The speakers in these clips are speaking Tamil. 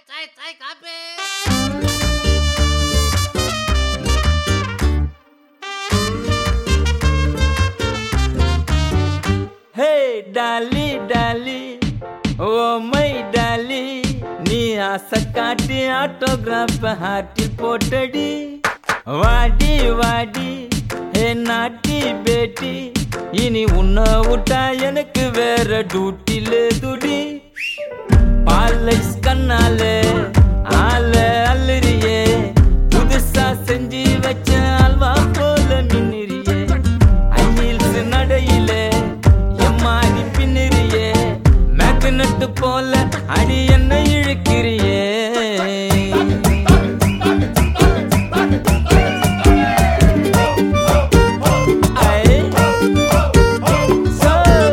Sai chai coffee hey dolly dolly oh my dolly நீ ஆசை காட்டி ஆட்டோகிராஃப் ஹார்ட்டில் போட்டடி வாடி வாடி ஹே நாட்டி பேட்டி இனி உன்னை விட்டா எனக்கு வேற டியூட்டில துடி பாலைஸ் கண்ணால ஆல அல்லறியே புதுசா செஞ்சு வச்ச அல்வா போல மின்னிறியே ஐஹீல்ஸ் நடையில எம்மாடி பின்னிறியே மேக்னட் போல அடி என்ன இழுக்கிறியே ஐ, சோ.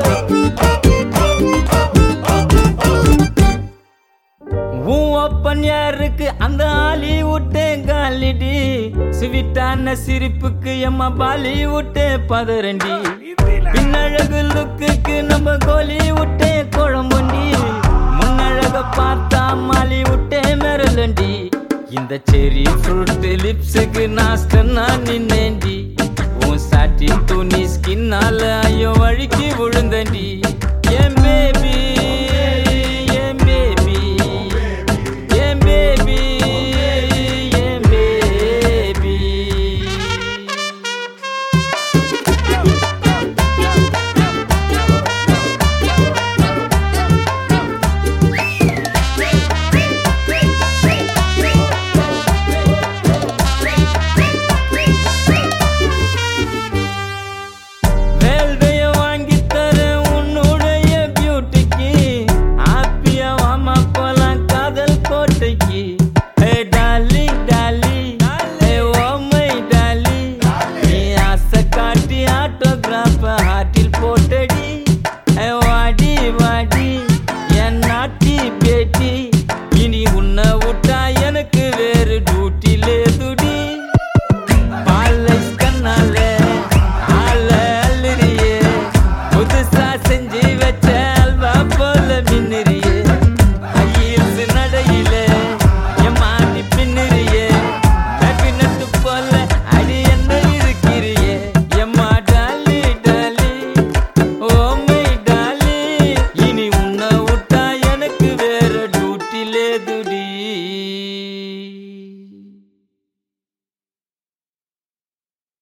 உன் ஒப்பன் யாருக்கு அந்த ஆலி விட்டேன் காலிடி ஸ்வீட்டான சிரிப்புக்கு எம்மா பாலி விட்டேன் பதரண்டி பின்னழகு லுக்குக்கு நம்ம கோலி விட்டேன் குழம்புண்டி முன்னழக பார்த்தா மாலி விட்டேன் மிரலண்டி இந்த செரி ஃப்ரூட் லிப்ஸுக்கு நாஸ்டன் நான் நின்னேண்டி